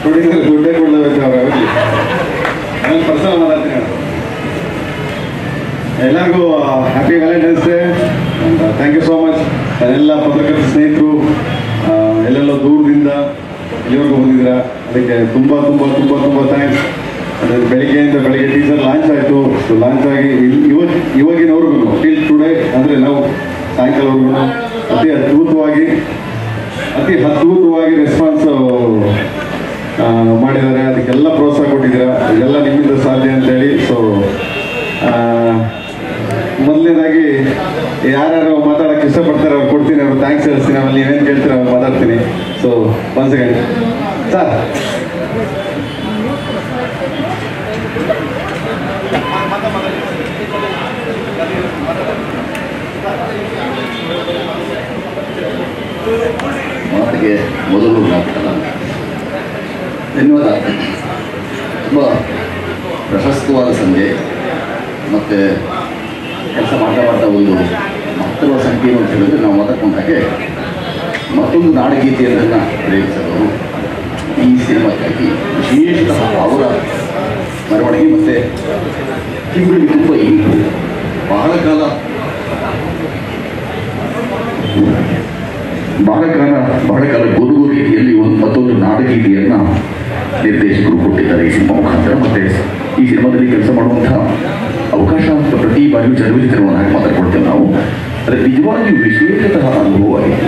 Producer ದುಡ್ಡೇ ಕೊಡಲೇಬೇಕು ಅವ್ರು ಅವರಿಗೆ ನಾನು ಪರ್ಸನಲ್ ಮಾತಾಡ್ತೀನಿ ನಾನು. ಎಲ್ಲರಿಗೂ happy valentine's day thank you so much ಎಲ್ಲ ಪತ್ರಕರ್ತ ಸ್ನೇಹಿತರು ಆ, ಎಲ್ಲೆಲ್ಲೋ ದೂರದಿಂದ ಇಲ್ಲಿವರೆಗೂ ಬಂದಿದ್ದೀರಾ ಅದಕ್ಕೆ ತುಂಬ ತುಂಬ ತುಂಬ ತುಂಬ ಥ್ಯಾಂಕ್ಸ್ ಅದೇ ಬೆಳಿಗ್ಗೆಯಿಂದ ಬೆಳಿಗ್ಗೆ ಟೀಸರ್ ಲಾಂಚ್ ಆಯಿತು ಸೊ ಲಾಂಚ್ ಆಗಿ ಇಲ್- ಇವಾಗ ಇವಾಗಿನವ್ರಿಗೂ ಟಿಲ್ ಟುಡೇ ಅಂದರೆ ನಾವು ಸಾಯಂಕಾಲವರೆಗೂ ಅತಿ ಅದ್ಭುತವಾಗಿ ಅತಿ ಅದ್ಭುತವಾಗಿ ರೆಸ್ಪಾನ್ಸ್ ಮಾಡಿದ್ದಾರೆ ಅದಕ್ಕೆಲ್ಲ ಪ್ರೋತ್ಸಾಹ ಕೊಟ್ಟಿದ್ದೀರಾ ಇದೆಲ್ಲ ನಿಮ್ಮಿಂದ ಸಾಧ್ಯ ಅಂತೇಳಿ ಸೊ ಮೊದಲನೇದಾಗಿ ಯಾರ್ಯಾರು ಮಾತಾಡಕ್ಕೆ ಇಷ್ಟಪಡ್ತಾರೆ ಅವ್ರು ಕೊಡ್ತೀನಿ ಅವ್ರು ಥ್ಯಾಂಕ್ಸ್ ಹೇಳ್ತೀನಿ ಆಮೇಲೆ ನೀವೇನು ಕೇಳ್ತೀರ ಅವ್ರು ಮಾತಾಡ್ತೀನಿ ಸೊ ಒನ್ ಸೆಕೆಂಡ್ ಸರ್ ಮಾತಿಗೆ ಮೊದಲು ನಾಟಕ ಧನ್ಯವಾದ ತುಂಬ ಪ್ರಶಸ್ತವಾದ ಸಂಜೆ ಮತ್ತು ಕೆಲಸ ಮಾಡ್ತಾ ಮಾಡ್ತಾ ಒಂದು ಮಹತ್ವದ ಸಂಖ್ಯೆ ಅಂತ ಹೇಳಿದ್ರೆ ನಾವು ಮಾತಾಡ್ಕೊಂಡ ಹಾಗೆ ಮತ್ತೊಂದು ನಾಡಗೀತೆಯನ್ನು ಪ್ರೇಮಿಸಿದವರು ಈ ಸಿನಿಮಾಕ್ಕಾಗಿ ವಿಶೇಷತಃ ಅವರ ಮೆರವಣಿಗೆ ಮತ್ತು ತಿಂಗಳಿಗೆ ತುಂಬ ಇಂಪು ಬಹಳ ಕಾಲ ಬಹಳ ಕಾಲ ಬಹಳ ಕಾಲ ಗುರುಗು ರೀತಿಯಲ್ಲಿ ಒಂದು ಮತ್ತೊಂದು ನಾಡಗೀತೆಯನ್ನು ನಿರ್ದೇಶಕರು ಕೊಟ್ಟಿದ್ದಾರೆ ಈ ಸಿನಿಮಾ ಮುಖಾಂತರ ಮತ್ತೆ ಈ ಸಿನಿಮಾದಲ್ಲಿ ಕೆಲಸ ಮಾಡುವಂತಹ ಅವಕಾಶ ಅಂತ ಪ್ರತಿ ಬಾರಿಯೂ ಚಲವಿತರವನ್ನು ಹಾಗೆ ಮಾತಾಡ್ಕೊಡ್ತೇವೆ ನಾವು ಆದರೆ ನಿಜವಾಗಿಯೂ ವಿಶೇಷತಃ ಅನುಭವವಾಗಿದೆ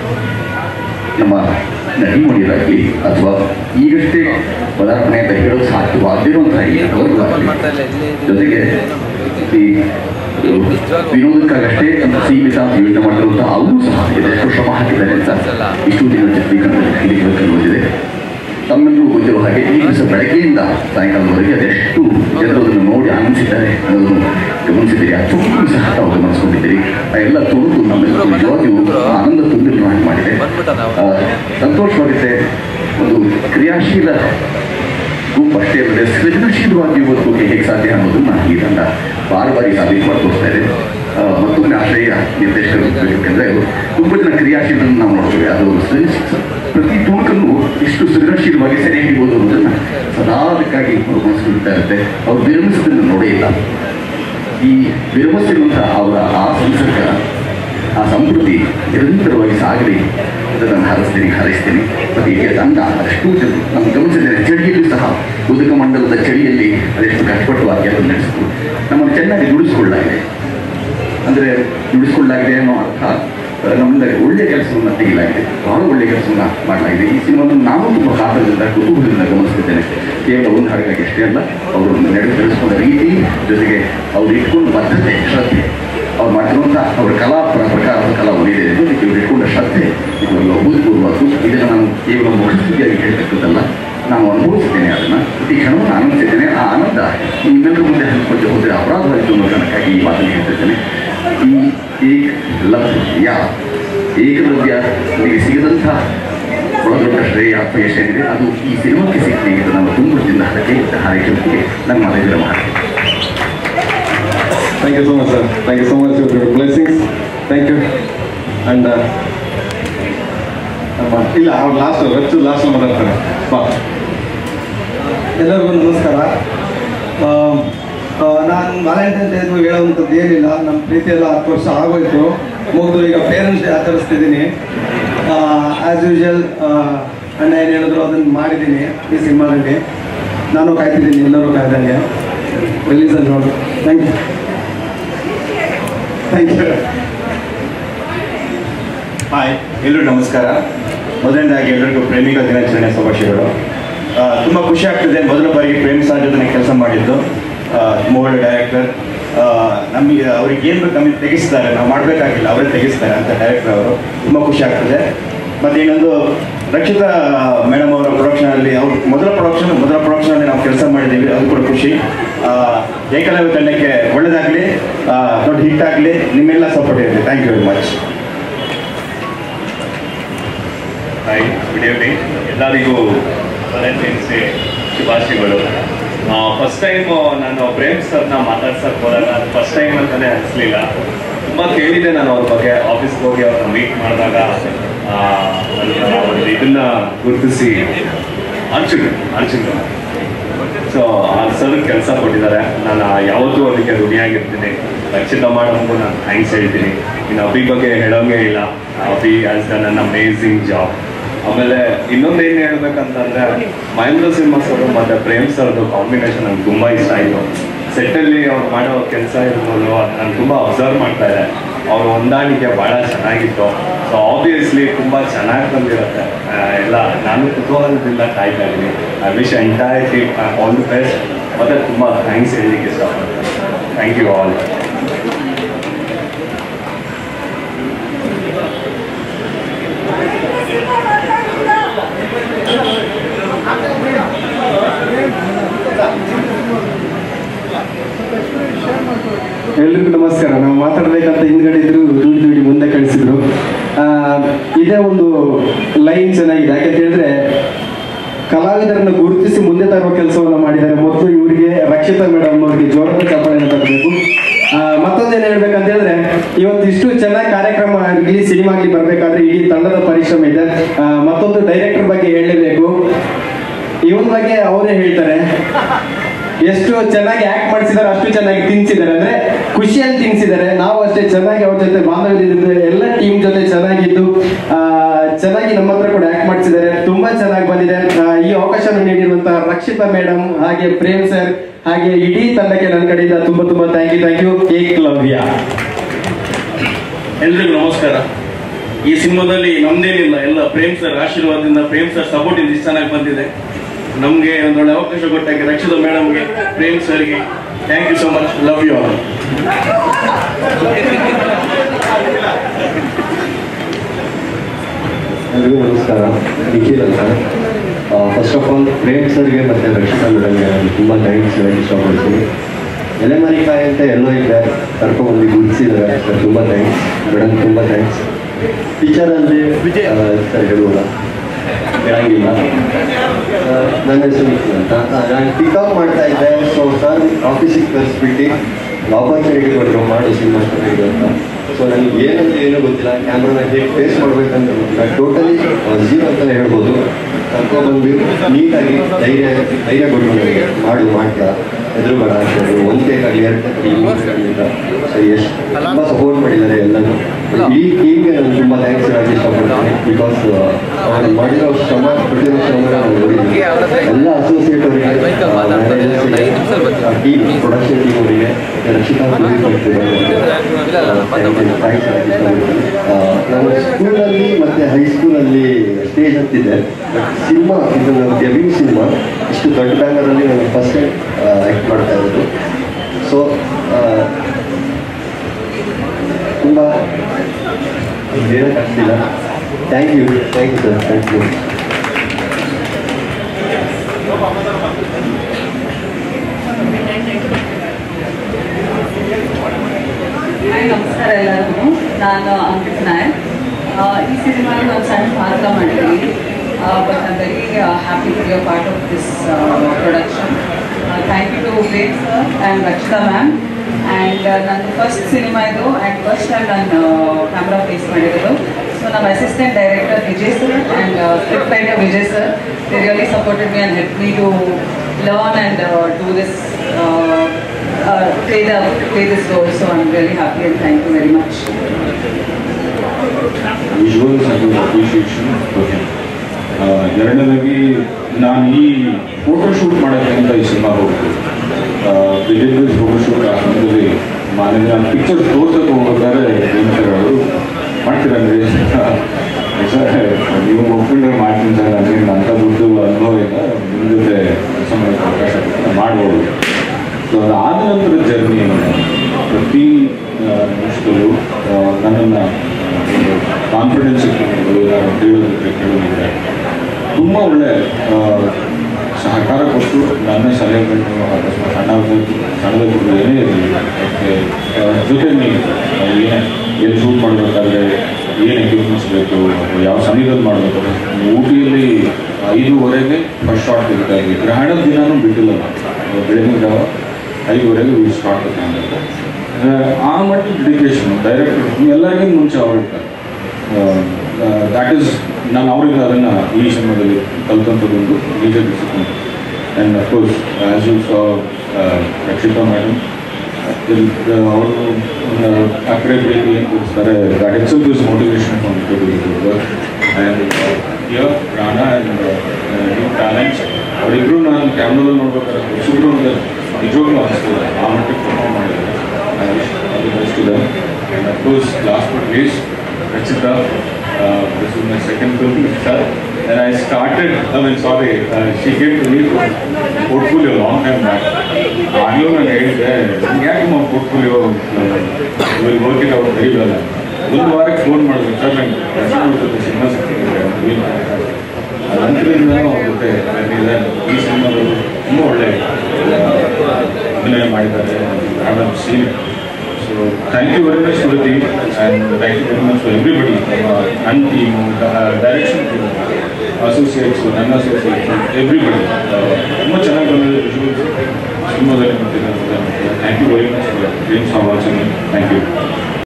ನಮ್ಮ ನಟಿಮಣಿಯರಾಗಲಿ ಅಥವಾ ಈಗಷ್ಟೇ ಪದಾರ್ಪಣೆ ಅಂತ ಹೇಳೋದು ಸಾಧ್ಯವಾಗದಿರುವಂತಹ ಈ ನಟವರ್ಗರಾಗಲಿ ಜೊತೆಗೆ ಈ ವಿನೋದಕ್ಕಾಗಷ್ಟೇ ಅಂತ ಸೀಮಿತ ಅಂತ ಯೋಚನೆ ಮಾಡಿರುವಂತಹ ಅವರು ಸಹ ಇದೆಷ್ಟು ಶ್ರಮ ಹಾಕಿದ್ದಾರೆ ಅಂತ ಇಷ್ಟು ದಿನ ಚಿತ್ರೀಕರಣದಲ್ಲಿ ಬಂದಿದೆ ತಮ್ಮೆಲ್ಲರೂ ಗೊತ್ತಿರುವ ಹಾಗೆ ಈ ದಿವಸ ಬೆಳಗ್ಗೆಯಿಂದ ಸಾಯಂಕಾಲದವರೆಗೆ ಅದೆಷ್ಟು ಜನರು ಅದನ್ನು ನೋಡಿ ಆನಂದಿಸಿದ್ದಾರೆ ಅನ್ನೋದನ್ನು ಗಮನಿಸಿದ್ದೀರಿ ಆ ತುಣುಕು ಸಹ ತಾವು ಗಮನಿಸ್ಕೊಂಡಿದ್ದೀರಿ ಆ ಎಲ್ಲ ತುಣುಕು ನಮ್ಮೆಲ್ಲರೂ ನಿಜವಾಗಿಯೂ ಆನಂದ ತುಂಬಿರುವ ಹಾಗೆ ಮಾಡಿದೆ ಆ, ಸಂತೋಷವಾಗುತ್ತೆ ಒಂದು ಕ್ರಿಯಾಶೀಲ ಗುಂಪು ಅಷ್ಟೇ ಅಲ್ಲದೆ ಸೃಜನಶೀಲವಾಗಿ ಇವತ್ತು ಹೇಗೆ ಸಾಧ್ಯ ಅನ್ನೋದನ್ನ ಈ ತಂಡ ಬಾರಿ ಬಾರಿ ಸಾಬೀತು ಮಾಡಿ ತೋರಿಸ್ತಾ ಇದೆ ಆ, ಮತ್ತೊಮ್ಮೆ ಆಶ್ರಯ ನಿರ್ದೇಶಕರು ಯಾಕಂದ್ರೆ ತುಂಬ ಜನ ಕ್ರಿಯಾಶೀಲರನ್ನು ನಾವು ನೋಡ್ತೇವೆ ಅದು ಸೃಜನ- ಪ್ರತಿ ತುಣುಕನ್ನು ಎಷ್ಟು ಸೃಜನಶೀಲವಾಗಿ ಸೆರೆ ಹಿಡಿಬೋದು ಅನ್ನೋದನ್ನ ಸದಾ ಅದಕ್ಕಾಗಿ ಅವರು ಮನಸ್ಸಿಡ್ತಾ ಇರುತ್ತೆ ಅವ್ರು ವಿರಮಿಸೋದನ್ನು ನೋಡೇ ಇಲ್ಲ ಈ ವಿರಮಿಸಿರುವಂತಹ ಅವರ ಆ ಸಂಸರ್ಗ ಆ ಸಂಸ್ಕೃತಿ ನಿರಂತರವಾಗಿ ಸಾಗಲಿ ಅಂತ ನಾನು ಹಾರೈಸ್ತೀನಿ ಹಾರೈಸ್ತೀನಿ ಮತ್ತು ಈಗ ತಂಡ ಅದೆಷ್ಟು ಜನ ನಾನು ಗಮನಿಸಿದ್ದೇನೆ ಚಳಿಯಲ್ಲೂ ಸಹ ಉದಕ ಮಂಡಲದ ಚಳಿಯಲ್ಲಿ ಅದೆಷ್ಟು ಕಷ್ಟಪಟ್ಟು ಆ ಕೆಲಸ ನಡೆಸಿದ್ರು ನಮ್ಮನ್ನು ಚೆನ್ನಾಗಿ ನುಡಿಸ್ಕೊಳ್ಳಾಗಿದೆ ಅಂದರೆ ನುಡಿಸ್ಕೊಳ್ಳಾಗಿದೆ ಅನ್ನೋ ಅರ್ಥ ಆ, ನಮ್ಮಿಂದ ಒಳ್ಳೆಯ ಕೆಲಸವನ್ನು ತೆಗೆಯಲಾಗಿದೆ ಬಹಳ ಒಳ್ಳೆಯ ಕೆಲಸವನ್ನು ಮಾಡಲಾಗಿದೆ ಈ ಸಿನಿಮಾವನ್ನು ನಾನು ತುಂಬ ಕಾತರದಿಂದ ಕುತೂಹಲದಿಂದ ಗಮನಿಸಿದ್ದೇನೆ ಕೇವಲ ಒಂದು ಹಾಡಿಗಾಗಿ ಅಷ್ಟೇ ಅಲ್ಲ ಅವರು ನಡೆದು ನಡೆಸಿಕೊಂಡ ರೀತಿ ಜೊತೆಗೆ ಅವ್ರು ಇಟ್ಕೊಂಡ ಬದ್ಧತೆ ಶ್ರದ್ಧೆ ಅವ್ರು ಮಾಡಿರುವಂಥ ಅವರ ಕಲಾ ಪ್ರ- ಪ್ರಕಾರದ ಕಲಾ ಇದೆ ಜೊತೆಗೆ ಇವ್ರು ಇಟ್ಕೊಂಡ ಶ್ರದ್ಧೆ ಇದು ಅಭೂತಪೂರ್ವದ್ದು ಇದನ್ನು ನಾನು ಕೇವಲ ಮುಖಸ್ತುತಿಯಾಗಿ ಹೇಳ್ತಕ್ಕದ್ದಲ್ಲ ನಾನು ಅನುಭವಿಸಿದ್ದೇನೆ ಅದನ್ನು ಪ್ರತಿ ಕ್ಷಣವನ್ನು ಆನಂದಿಸಿದ್ದೇನೆ ಆ ಆನಂದ ನಿಮ್ಮೆಲ್ಲರ ಮುಂದೆ ಹಂಚಿಕೊಂಡು ಹೋದರೆ ಅಪರಾಧವಾಯಿತು ಅನ್ನೋ ಕಾರಣಕ್ಕಾಗಿ ಈ ಮಾತನ್ನು ಹೇಳ್ತಿದ್ದೇನೆ ಈ ಏಕ್ ಲವ್ಯ ಏಕಲವ್ಯ ನಿಮಗೆ ಸಿಗದಂಥ ಒಳದೊಡ್ಡ ಶ್ರೇಯ ಅಪಯಶ ಏನಿದೆ ಅದು ಈ ಸಿನಿಮಾಕ್ಕೆ ಸಿಕ್ಕಲಿ ಅಂತ ನಾನು ತುಂಬ ಹಾರೈಕೆ ಹಾರೈಕೆ ನನ್ನ ಮಾತಿಗೆ ಮಾಡಿ thank you so much sir thank you so much your blessings thank you and ಇಲ್ಲ ಅವ್ರು ಲಾಸ್ಟ್ ರಚ್ಚು ಲಾಸ್ಟ್ ಮಾತಾಡ್ತಾರೆ ಬಾ ಎಲ್ಲರಿಗೂ ನಮಸ್ಕಾರ ನಾನು ವ್ಯಾಲೆಂಟೈನ್ ಡೇ ಹೇಳುವಂಥದ್ದು ಏನಿಲ್ಲ ನಮ್ಮ ಪ್ರೀತಿ ಎಲ್ಲ ಹತ್ತು ವರ್ಷ ಆಗೋಯ್ತು ಮುಗಿದು ಈಗ ಪೇರೆಂಟ್ಸ್ ಡೇ ಆಚರಿಸ್ತಿದ್ದೀನಿ ಆ್ಯಸ್ ಯೂಶುವಲ್ ಅಣ್ಣ ಏನು ಹೇಳಿದ್ರು ಅದನ್ನು ಮಾಡಿದ್ದೀನಿ ಈ ಸಿನಿಮಾದಲ್ಲಿ ನಾನು ಕಾಯ್ತಿದ್ದೀನಿ ಎಲ್ಲರೂ ಕಾಯ್ದಂಗೆ ರಿಲೀಸಲ್ಲಿ ನೋಡು thank you thank you hi ಎಲ್ರಿಗೂ ನಮಸ್ಕಾರ ಮೊದಲನೇದಾಗಿ ಎಲ್ರಿಗೂ ಪ್ರೇಮಿಕ ದಿನಾಚರಣೆ ಶುಭಾಶಯಗಳು ಆ, ತುಂಬ ಖುಷಿ ಆಗ್ತಿದೆ ಮೊದಲ ಬಾರಿ ಪ್ರೇಮ್ ಸರ್ ಜೊತೆ ಕೆಲಸ ಮಾಡಿದ್ದು ಆ, ತುಂಬ ಒಳ್ಳೆ ಡೈರೆಕ್ಟರ್ ನಮಗೆ ಅವ್ರಿಗೆ ಏನು ಬೇಕು ನಮಗೆ ತೆಗಿಸ್ತಾರೆ ನಾವು ಮಾಡಬೇಕಾಗಿಲ್ಲ ಅವರೇ ತೆಗಿಸ್ತಾರೆ ಅಂತ ಡೈರೆಕ್ಟರ್ ಅವರು ತುಂಬ ಖುಷಿ ಆಗ್ತದೆ ಮತ್ತು ಇನ್ನೊಂದು ರಕ್ಷಿತಾ ಮೇಡಮ್ ಅವರ ಪ್ರೊಡಕ್ಷನಲ್ಲಿ ಅವ್ರ ಮೊದಲ ಪ್ರೊಡಕ್ಷನ್ ಮೊದಲ ಪ್ರೊಡಕ್ಷನಲ್ಲಿ ನಾವು ಕೆಲಸ ಮಾಡಿದ್ದೀವಿ ಅದು ಕೂಡ ಖುಷಿ ಆ, ಏಕಲವ್ಯ ತಂಡಕ್ಕೆ ಒಳ್ಳೆಯದಾಗಲಿ ದೊಡ್ಡ ಹಿಟ್ ಆಗಲಿ ನಿಮ್ಮೆಲ್ಲ ಸಪೋರ್ಟ್ ಇರಲಿ thank you very much hi good evening ಎಲ್ಲರಿಗೂ ವ್ಯಾಲೆಂಟೈನ್ಸ್ ಡೇ ಶುಭಾಶಯಗಳು ಫಸ್ಟ್ ಟೈಮ್ ನಾನು ಪ್ರೇಮ್ ಸರ್ನ ಮಾತಾಡ್ಸಕ್ ಹೋದಾಗ ಫಸ್ಟ್ ಟೈಮ್ ಅಂತಾನೆ ಅನಿಸ್ಲಿಲ್ಲ ತುಂಬ ಕೇಳಿದೆ ನಾನು ಅವ್ರ ಬಗ್ಗೆ ಆಫೀಸ್ಗೆ ಹೋಗಿ ಅವ್ರನ್ನ ಮೀಟ್ ಮಾಡಿದಾಗ ಆ, ನನ್ನ ಒಂದು ಇದನ್ನ ಗುರುತಿಸಿ ಅರ್ಜುನ್ ಅರ್ಜುನ್ ಸೊ ಆ ಸರ್ ಕೆಲಸ ಕೊಟ್ಟಿದ್ದಾರೆ ನಾನು ಯಾವತ್ತೂ ಅದಕ್ಕೆ ಋಣಿಯಾಗಿರ್ತೀನಿ ರಕ್ಷಿತ ಮಾಡಂಗೂ ನಾನು ಥ್ಯಾಂಕ್ಸ್ ಹೇಳ್ತೀನಿ ಇನ್ನು ಅಭಿ ಬಗ್ಗೆ ಹೇಳೋಂಗೆ ಇಲ್ಲ Abhi has done an amazing job ಆಮೇಲೆ ಇನ್ನೊಂದೇನು ಹೇಳ್ಬೇಕಂತಂದ್ರೆ ಮಹೇಂದ್ರ ಸಿಂಹ ಸರ್ ಮತ್ತೆ ಪ್ರೇಮ್ ಸರ್ದು ಕಾಂಬಿನೇಷನ್ ನಂಗೆ ತುಂಬಾ ಇಷ್ಟ ಆಯಿತು ಸೆಟ್ಟಲ್ಲಿ ಅವ್ರು ಮಾಡೋ ಕೆಲಸ ಇರ್ಬೋದು ಅದು ನಾನು ತುಂಬ ಅಬ್ಸರ್ವ್ ಮಾಡ್ತಾ ಇದ್ದೆ ಅವ್ರ ಹೊಂದಾಣಿಕೆ ಭಾಳ ಚೆನ್ನಾಗಿತ್ತು ಸೊ ಆಬ್ವಿಯಸ್ಲಿ ತುಂಬ ಚೆನ್ನಾಗಿ ಬಂದಿರುತ್ತೆ ಆ, ಎಲ್ಲ ನಾನು ಕುತೂಹಲದಿಂದ ಕಾಯ್ತಾ ಇದ್ದೀನಿ I wish entire team all the best ಮತ್ತೆ ತುಂಬ ಥ್ಯಾಂಕ್ಸ್ ಹೇಳಲಿಕ್ಕೆ ಇಷ್ಟಪಡ್ತೀನಿ ಥ್ಯಾಂಕ್ ಯು ಆಲ್ ಎಲ್ರಿಗೂ ನಮಸ್ಕಾರ ನಾವು ಮಾತಾಡ್ಬೇಕಂತ ಹಿಂದ್ಗಡೆ ಇದ್ರು ದುಡಿ ದುಡಿ ಮುಂದೆ ಕಳಿಸಿದ್ರು ಆ, ಇದೇ ಒಂದು ಲೈನ್ ಚೆನ್ನಾಗಿದೆ ಯಾಕಂತ ಹೇಳಿದ್ರೆ ಕಲಾವಿದರನ್ನು ಗುರುತಿಸಿ ಮುಂದೆ ತರುವ ಕೆಲಸವನ್ನು ಮಾಡಿದ್ದಾರೆ ಮೊದಲು ಇವರಿಗೆ ರಕ್ಷಿತಾ ಮೇಡಮ್ ಅವರಿಗೆ ಜೋರದ ಚಾಪಣೆಯನ್ನು ತರಬೇಕು ಮತ್ತೊಂದೇನು ಹೇಳ್ಬೇಕಂತ ಹೇಳಿದ್ರೆ ಇವತ್ತು ಇಷ್ಟು ಚೆನ್ನಾಗಿ ಕಾರ್ಯಕ್ರಮ ಆಗಲಿ ಸಿನಿಮಾ ಆಗಲಿ ಬರಬೇಕಾದ್ರೆ ಇಡೀ ತಂಡದ ಪರಿಶ್ರಮ ಇದೆ ಆ, ಮತ್ತೊಂದು ಡೈರೆಕ್ಟರ್ ಬಗ್ಗೆ ಹೇಳಲೇಬೇಕು ಇವನ್ ಬಗ್ಗೆ ಅವರೇ ಹೇಳ್ತಾರೆ ಎಷ್ಟು ಚೆನ್ನಾಗಿ ಆಕ್ಟ್ ಮಾಡಿಸಿದಾರೆ ಅಷ್ಟು ಚೆನ್ನಾಗಿ ತಿನ್ಸಿದ್ದಾರೆ ಅಂದ್ರೆ ಖುಷಿಯಲ್ಲಿ ತಿನ್ಸಿದ್ದಾರೆ ನಾವು ಅಷ್ಟೇ ಚೆನ್ನಾಗಿ ಅವ್ರ ಜೊತೆ ಬಾಂಧವ್ಯದಿಂದ ಎಲ್ಲ ಟೀಮ್ ಜೊತೆ ಚೆನ್ನಾಗಿದ್ದು ಆ, ಚೆನ್ನಾಗಿ ನಮ್ಮ ಹತ್ರ ಕೂಡ ಆಕ್ಟ್ ಮಾಡಿಸಿದ್ದಾರೆ ತುಂಬಾ ಚೆನ್ನಾಗಿ ಬಂದಿದೆ ಆ, ಈ ಅವಕಾಶ ನೀಡಿರುವಂತಹ ರಕ್ಷಿತಾ ಮೇಡಮ್ ಹಾಗೆ ಪ್ರೇಮ್ ಸರ್ ಹಾಗೆ ಇಡೀ ತಂಡಕ್ಕೆ ನನ್ನ ಕಡೆಯಿಂದ ತುಂಬಾ ತುಂಬಾ thank you thank you Ekalavya ಎಲ್ರಿಗೂ ನಮಸ್ಕಾರ ಈ ಸಿನಿಮಾದಲ್ಲಿ ನಮ್ದೇನಿಲ್ಲ ಎಲ್ಲ ಪ್ರೇಮ್ ಸರ್ ಆಶೀರ್ವಾದದಿಂದ ಪ್ರೇಮ್ ಸರ್ ಸಪೋರ್ಟ್ ಇಂದ ಇಷ್ಟು ಚೆನ್ನಾಗಿ ಬಂದಿದೆ ನಮಗೆ ಒಂದು ಒಳ್ಳೆ ಅವಕಾಶ ಕೊಟ್ಟಾಗ ರಕ್ಷಿತಾ ಮೇಡಮ್ಗೆ ಪ್ರೇಮ್ ಸರ್ಗೆ thank you so much love you all ಎಲ್ರಿಗೂ ನಮಸ್ಕಾರ ನಿಖಿಲ್ ಅಂತ ಫಸ್ಟ್ ಆಫ್ ಆಲ್ ಪ್ರೇಮ್ ಸರ್ಗೆ ಮತ್ತು ರಕ್ಷಿತಾ ಮೇಡಮ್ಗೆ ನಾನು ತುಂಬ ಥ್ಯಾಂಕ್ಸ್ ಹೇಳಕ್ಕೆ ಇಷ್ಟಪಡ್ತೀನಿ ಎಲೆಮರಿಕಾಯಿ ಅಂತ ಎಲ್ಲೋ ಇದೆ ಕರ್ಕೊಂಡ್ಬಂದು ಗುಡಿಸಿದ್ದಾರೆ ಸರ್ ತುಂಬ ಥ್ಯಾಂಕ್ಸ್ ಮೇಡಮ್ ತುಂಬ ಥ್ಯಾಂಕ್ಸ್ ಪಿಕ್ಚರಲ್ಲಿ ಸರ್ ಹೇಳುವುದ ಹೇಳಂಗಿಲ್ಲ ಆ, ನನ್ನ ಹೆಸರು ನಿಖಿಲ್ ಅಂತ ಆ, ನಾನು ಪಿಕಪ್ ಮಾಡ್ತಾ ಇದ್ದೆ ಸೊ ಸರ್ ಆಫೀಸಿಗೆ ಕರೆಸ್ಬಿಟ್ಟು ಆಪರ್ಚುನಿಟಿ ಕೊಟ್ಟರು ಮಾಡು ಸಿನಿಮಾ ಚೆನ್ನಾಗಿದೆ ಅಂತ ಸೊ ನನಗೆ ಏನಂತ ಏನೂ ಗೊತ್ತಿಲ್ಲ ಕ್ಯಾಮ್ರಾನ ಹೇಗೆ ಫೇಸ್ ಮಾಡ್ಬೇಕಂತ ಗೊತ್ತಿಲ್ಲ ಟೋಟಲಿ ಜೀರೋ ಅಂತಲೇ ಹೇಳ್ಬೋದು ಕರ್ಕೊಂಡ್ಬಂದು ನೀಟಾಗಿ ಧೈರ್ಯ ಧೈರ್ಯ ಕೊಟ್ಟು ನನಗೆ ಮಾಡು ಮಾಡ್ತಾ ಎದುರುಬೇಡ ಅಂತ ಹೇಳಿ ಒಂದು ಬೇಕಾಗಲಿ ಎರಡು ಬೇಕಾಗಲಿ ಮೂರು ಬೇಕಾಗಲಿ ಅಂತ ಸೊ ಎಷ್ಟು ತುಂಬ ಸಪೋರ್ಟ್ ಮಾಡಿದ್ದಾರೆ ಎಲ್ಲನೂ ಈ ಟೀಮ್ಗೆ ನಾನು ತುಂಬ ಥ್ಯಾಂಕ್ಸ್ ಹೇಳಕ್ಕೆ ಇಷ್ಟಪಡ್ತೀನಿ ಬಿಕಾಸ್ ಅವ್ರು ಮಾಡಿರೋ ಶ್ರಮ ಪಟ್ಟಿರೋ ಶ್ರಮ ನಾನು ನೋಡಿದ್ದೀನಿ ಎಲ್ಲ ಅಸೋಸಿಯೇಟ್ ಅವರಿಗೆ ಟೀಮ್ ಪ್ರೊಡಕ್ಷನ್ ಟೀಮ್ ಅವರಿಗೆ ರಕ್ಷಿತಾ ನಾನು ಸ್ಕೂಲಲ್ಲಿ ಮತ್ತೆ ಹೈಸ್ಕೂಲಲ್ಲಿ ಸ್ಟೇಜ್ ಹತ್ತಿದ್ದೆ ಸಿನಿಮಾ ಇದು ನನ್ನ ಡೆಬ್ಯೂ ಸಿನಿಮಾ ಇಷ್ಟು ದೊಡ್ಡ ಬ್ಯಾನರಲ್ಲಿ ನಾನು ಫಸ್ಟ್ ಟೈಮ್ ಆ್ಯಕ್ಟ್ ಮಾಡ್ತಾ ಇರೋದು ಸೊ ತುಂಬ ಹೇಳೋಕ್ಕಾಗ್ತಿಲ್ಲ thank you thank you sir thank you hi ನಮಸ್ಕಾರ ಎಲ್ಲರಿಗೂ ನಾನು ಅಂಕಿತ್ ನಾಯಕ್ ಆ, ಈ ಸಿನಿಮಾಗೆ ನಾವು ಸಣ್ಣ ಪಾತ್ರ ಮಾಡಿದ್ದೀವಿ but I very happy to be a part of this production thank you to Ved sir and Rakshita ma'am and ನನ್ನ ಫಸ್ಟ್ ಸಿನಿಮಾ ಇದು ಆ್ಯಂಡ್ ಫಸ್ಟ್ ಟೈಮ್ ನಾನು ಕ್ಯಾಮ್ರಾ ಫೇಸ್ ಮಾಡಿರೋದು ಸೊ ನಮ್ಮ assistant director Vijay sir and script writer Vijay sir they really supported me and help me to learn and do this uh, play the play this role. So I'm really happy and thank you very much. Visuals ಹಾಗೂ appreciation okay ಎರಡನೇದಾಗಿ ನಾನು ಈ photo shoot ಮಾಡೋಕ್ಕೆ ಅಂತ ಈ cinema ಹೋಗ್ತೀನಿ Vijay photo shoot ಆ ಸಮಯದಲ್ಲಿ ಮಾನ್ಯ ನಾನು ಪಿಕ್ಚರ್ ತೋರ್ಸಕ್ಕೆ ಹೋಗ್ಬೇಕಾದ್ರೆ ಹೇಳ್ತಾರೆ ಅವರು ಮಾಡ್ತೀರಂದ್ರೆ ಸರ್ ನೀವು ಒಪ್ಪಿದ್ರೆ ಮಾಡ್ತೀನಿ ಸರ್ ನನಗೆ ಅಂತ ದುಡ್ಡು ಅನುಭವ ಇಲ್ಲ ನಿಮ್ಮ ಜೊತೆ ಕೆಲಸ ಮಾಡೋಕ್ಕೆ ಅವಕಾಶ ಕೊಟ್ಟರೆ ಮಾಡ್ಬೋದು ಸೊ ಅದಾದ ನಂತರ ಜರ್ನಿ ಪ್ರತಿ ಆ, ನಿಮಿಷದಲ್ಲೂ ಆ, ನನ್ನನ್ನು ಕಾನ್ಫಿಡೆನ್ಸ್ ಇಟ್ಕೊಂಡು ನಾನು ಹೇಳೋದಕ್ಕೆ ಕೇಳೋದಿದ್ರೆ ತುಂಬ ಒಳ್ಳೆ ಆ, ಸಹಕಾರ ಕೊಟ್ಟು ನನ್ನ ಸಲಹೆಗಳನ್ನು ಅಕಸ್ಮಾತ್ ಸಣ್ಣ ಸಣ್ಣದಾಗಿ ಏನೇ ಇರಲಿ ಅದಕ್ಕೆ ಜೊತೆಯಲ್ಲಿ ಏನೇ ಎಲ್ಲಿ ಶೂಟ್ ಮಾಡಬೇಕಾದ್ರೆ ಏನು ಎಕ್ವಿಪ್ಮೆಂಟ್ಸ್ ಬೇಕು ಅಥವಾ ಯಾವ ಸಮಯದಲ್ಲಿ ಮಾಡಬೇಕು ಊಟಿಯಲ್ಲಿ ಐದುವರೆಗೆ ಫಸ್ಟ್ ಶಾಟ್ ಇರುತ್ತೆ ಅಲ್ಲಿ ಗ್ರಹಣದ ದಿನಾನೂ ಬಿಟ್ಟಿಲ್ಲ ನಾನು ಬೆಳಗಿನ ಜಾವ ಐದುವರೆಗೆ ವಿ ಸ್ಟಾರ್ಟ್ ಅಂತ ಆ ಮಟ್ಟಿಗೆ ಡೆಡಿಕೇಶನ್ ಡೈರೆಕ್ಟ್ ಎಲ್ಲರಿಗಿಂತ ಮುಂಚೆ ಅವ್ರು ಇರ್ತಾರೆ ದ್ಯಾಟ್ ಈಸ್ ನಾನು ಅವರಿಂದ ಅದನ್ನು ಈ ಸಿನಿಮಾದಲ್ಲಿ ಕಲ್ತಂಥದ್ದೊಂದು major discipline and of course as you saw Rakshita madam ಅವರು ಅಕ್ಕರೆ ಪ್ರೀತಿ ಏನು ತೋರಿಸ್ತಾರೆ that itself is motivation for work and your Rana and new talents ಅವರಿಬ್ಬರು ನಾನು ಕ್ಯಾಮ್ರಾದಲ್ಲಿ ನೋಡ್ಬೇಕಾದ್ರೆ ಹೊಸಬ್ರು ಅಂತ ನಿಜವಾಗ್ಲೂ ಅನಿಸ್ತದೆ ಆ ಮಟ್ಟಕ್ಕೆ ಪರ್ಫಾರ್ಮ್ ಮಾಡಿದ್ದಾರೆ ಅದು ಬೆಸ್ಟ್ ಇದೆ and of course last but least Rachita, uh, this is my second film with her. And I started, I mean, sorry, uh, she came to me for portfolio long time back. ಆಗಲೂ ನಾನು ಹೇಳಿದ್ದೆ ನಿಮ್ಗೆ ಯಾಕೆ ನಮ್ಮ portfolio will work it out very well ಒಂದು ವಾರಕ್ಕೆ phone ಮಾಡಿದ್ರು sir ನಂಗೆ ರಕ್ಷಣಾ ಜೊತೆ ಸಿನಿಮಾ ಸಿಗ್ತಿದೆ ನಂತರದಿಂದ ಅವ್ರ ಜೊತೆ ಬಂದಿದೆ ಈ ಸಿನಿಮಾದಲ್ಲಿ ತುಂಬ ಒಳ್ಳೆ ಆ, ಅಭಿನಯ ಮಾಡಿದ್ದಾರೆ I have seen So thank you very much to the team and thank you very much to everybody, uh, and team, uh, direction team, associates, non-associates, everybody. ತುಂಬ ಚೆನ್ನಾಗಿ ಬಂದಿದೆ ವಿಜುವಲ್ಸ್ ಸಿನಿಮಾದಲ್ಲಿ ಬರ್ತಿದ್ದಾರೆ thank you very much for watching thank you